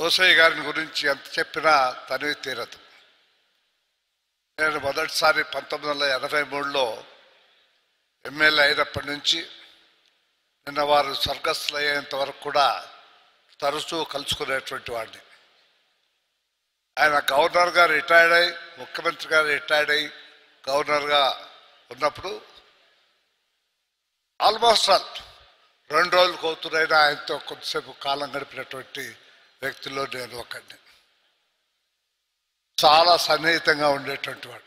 రోసయ్య గారిని గురించి ఎంత చెప్పినా తనివి తీరదు నేను మొదటిసారి పంతొమ్మిది వందల ఎనభై మూడులో ఎమ్మెల్యే అయినప్పటి నుంచి నిన్న వారు స్వర్గస్థులు అయ్యేంత వరకు కూడా తరచూ కలుసుకునేటువంటి వాడిని ఆయన గవర్నర్గా రిటైర్డ్ అయి ముఖ్యమంత్రిగా రిటైర్డ్ అయి గవర్నర్గా ఉన్నప్పుడు ఆల్మోస్ట్ ఆల్ రెండు రోజులకు అవుతున్నైనా ఆయనతో కొంతసేపు కాలం గడిపినటువంటి వ్యక్తుల్లో నేను ఒకడిని చాలా సన్నిహితంగా ఉండేటువంటి వాడు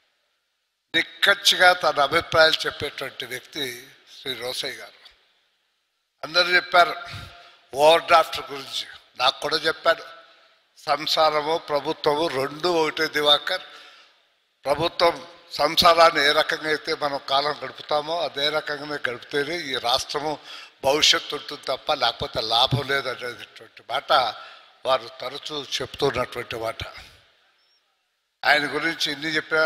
నిక్కచ్చిగా తన అభిప్రాయాలు చెప్పేటువంటి వ్యక్తి శ్రీ రోసయ్య గారు అందరూ చెప్పారు ఓవర్ డ్రాఫ్ట్ గురించి నాకు కూడా చెప్పాడు సంసారము ప్రభుత్వము రెండు ఒకటే దివాకర్ ప్రభుత్వం సంసారాన్ని ఏ రకంగా అయితే మనం కాలం గడుపుతామో అదే రకంగానే గడిపితేనే ఈ రాష్ట్రము భవిష్యత్తు ఉంటుంది తప్ప లేకపోతే లాభం లేదు అనేటువంటి మాట వారు తరచూ చెప్తున్నటువంటి మాట ఆయన గురించి ఎన్ని చెప్పినా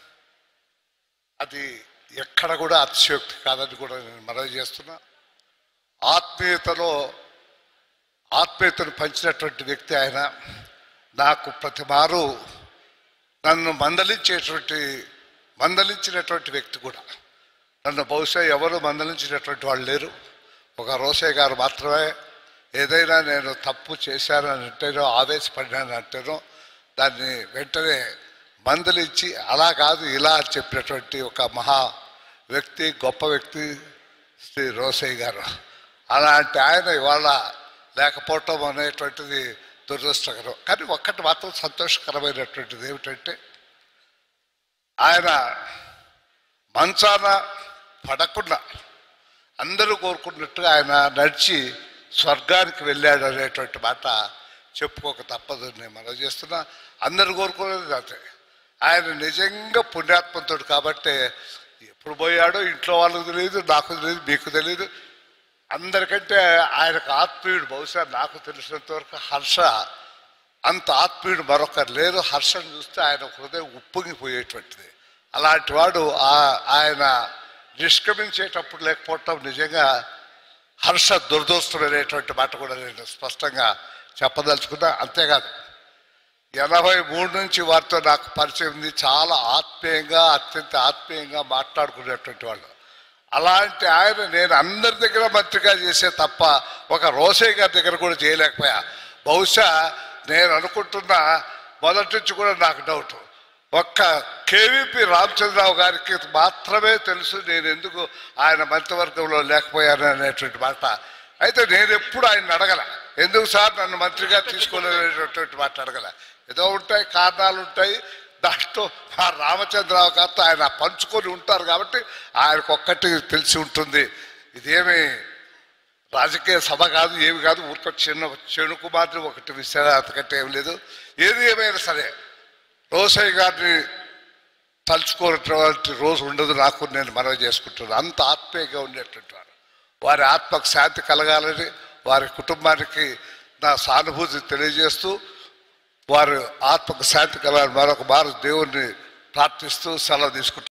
అది ఎక్కడ కూడా అతిశయోక్తి కాదని కూడా నేను మనవి చేస్తున్నా ఆత్మీయతలో ఆత్మీయతను పంచినటువంటి వ్యక్తి ఆయన నాకు ప్రతి మారు నన్ను మందలించేటువంటి మందలించినటువంటి వ్యక్తి కూడా నన్ను బహుశా ఎవరు మందలించినటువంటి వాళ్ళు లేరు ఒక రోసయ్య గారు మాత్రమే ఏదైనా నేను తప్పు చేశానని అంటేనో ఆవేశపడినాను అంటేనో దాన్ని వెంటనే మందలించి అలా కాదు ఇలా అని చెప్పినటువంటి ఒక మహా వ్యక్తి గొప్ప వ్యక్తి శ్రీ రోసయ్య గారు అలాంటి ఆయన ఇవాళ లేకపోవటం అనేటువంటిది దురదృష్టకరం కానీ ఒక్కటి మాత్రం సంతోషకరమైనటువంటిది ఏమిటంటే ఆయన మంచాన పడకుండా అందరూ కోరుకున్నట్టుగా ఆయన నడిచి స్వర్గానికి వెళ్ళాడు అనేటువంటి మాట చెప్పుకోక తప్పదు నేను మనం చేస్తున్నా అందరు కోరుకునేది అదే ఆయన నిజంగా పుణ్యాత్మతుడు కాబట్టి ఎప్పుడు పోయాడో ఇంట్లో వాళ్ళకు తెలియదు నాకు తెలియదు మీకు తెలియదు అందరికంటే ఆయనకు ఆత్మీయుడు బహుశా నాకు తెలిసినంత వరకు హర్ష అంత ఆత్మీయుడు మరొకరు లేరు హర్షను చూస్తే ఆయన హృదయం ఉప్పొంగిపోయేటువంటిది అలాంటి వాడు ఆ- ఆయన నిష్క్రమించేటప్పుడు లేకపోవటం నిజంగా హర్ష దురదృష్టమైనటువంటి మాట కూడా నేను స్పష్టంగా చెప్పదలుచుకున్నా అంతేకాదు ఎనభై మూడు నుంచి వారితో నాకు పరిచయం ఉంది చాలా ఆత్మీయంగా అత్యంత ఆత్మీయంగా మాట్లాడుకునేటువంటి వాళ్ళు అలాంటి ఆయన నేను అందరి దగ్గర మంత్రిగా చేసే తప్ప ఒక రోసయ్య గారి దగ్గర కూడా చేయలేకపోయా బహుశా నేను అనుకుంటున్న మొదటి నుంచి కూడా నాకు డౌట్ ఒక్క కేవీపీ రామచంద్రరావు గారికి మాత్రమే తెలుసు నేను ఎందుకు ఆయన మంత్రివర్గంలో లేకపోయాను అనేటువంటి మాట అయితే నేను ఎప్పుడు ఆయన అడగల ఎందుకు సార్ నన్ను మంత్రిగా తీసుకోలేనటువంటి మాట అడగల ఏదో ఉంటాయి కారణాలు ఉంటాయి దాంట్లో మా రామచంద్రరావు గారితో ఆయన పంచుకొని ఉంటారు కాబట్టి ఆయనకు ఒక్కటి తెలిసి ఉంటుంది ఇదేమి రాజకీయ సభ కాదు ఏమి కాదు ఊరిక చిన్న చెణుకు మాత్రం ఒకటి విషయాలు అంతకంటే ఏం లేదు ఏది ఏమైనా సరే రోసయ్య గారిని తలుచుకోనటువంటి రోజు ఉండదు నాకు నేను మనవి చేసుకుంటున్నాను అంత ఆత్మీయంగా ఉండేటువంటి వారు వారి ఆత్మకు శాంతి కలగాలని వారి కుటుంబానికి నా సానుభూతి తెలియజేస్తూ వారి ఆత్మకు శాంతి కలగాలని మరొక మారు దేవుణ్ణి ప్రార్థిస్తూ సెలవు తీసుకుంటున్నాను